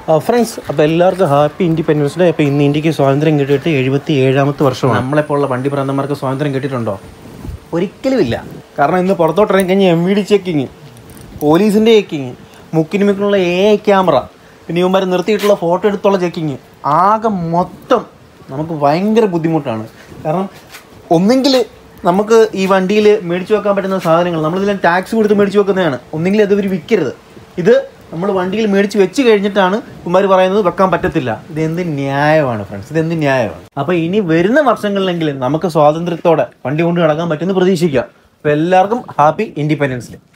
friends അപ്പോൾ എല്ലാവർക്കും happy independence day അപ്പോൾ ഇന്ന് ഇന്ത്യക്ക് സ്വാതന്ത്ര്യം കിട്ടിയിട്ട് എഴുപത്തി ഏഴാമത്തെ വർഷമാണ് നമ്മളെപ്പോലുള്ള വണ്ടി പ്രാന്തന്മാർക്ക് സ്വാതന്ത്ര്യം കിട്ടിയിട്ടുണ്ടോ ഒരിക്കലും ഇല്ല കാരണം ഇന്ന് പുറത്തോട്ട് ഇറങ്ങി കഴിഞ്ഞാൽ എം വി ഡി ചെക്കിങ് പോലീസിൻ്റെ ചെക്കിങ് മുക്കിന് മുക്കിനുള്ള എ ഐ ക്യാമറ പിന്നെ ഇവന്മാർ നിർത്തിയിട്ടുള്ള ഫോട്ടോ എടുത്തുള്ള ചെക്കിങ് ആകെ മൊത്തം നമുക്ക് ഭയങ്കര ബുദ്ധിമുട്ടാണ് കാരണം ഒന്നെങ്കിൽ നമുക്ക് ഈ വണ്ടിയിൽ മേടിച്ചു വെക്കാൻ പറ്റുന്ന സാധനങ്ങൾ നമ്മളിതിൽ ടാക്സ് കൊടുത്ത് മേടിച്ചു വെക്കുന്നതാണ് ഒന്നെങ്കിൽ അത് ഇവർ വിൽക്കരുത് ഇത് നമ്മൾ വണ്ടിയിൽ മേടിച്ച് വെച്ച് കഴിഞ്ഞിട്ടാണ് കുമാർ പറയുന്നത് വെക്കാൻ പറ്റത്തില്ല ഇത് എന്ത് ന്യായമാണ് ഫ്രണ്ട്സ് ഇത് എന്ത് ന്യായമാണ് അപ്പോൾ ഇനി വരുന്ന വർഷങ്ങളിലെങ്കിലും നമുക്ക് സ്വാതന്ത്ര്യത്തോടെ വണ്ടി കൊണ്ട് നടക്കാൻ പറ്റുമെന്ന് പ്രതീക്ഷിക്കാം അപ്പോൾ എല്ലാവർക്കും ഹാപ്പി ഇൻഡിപെൻഡൻസ് ഡേ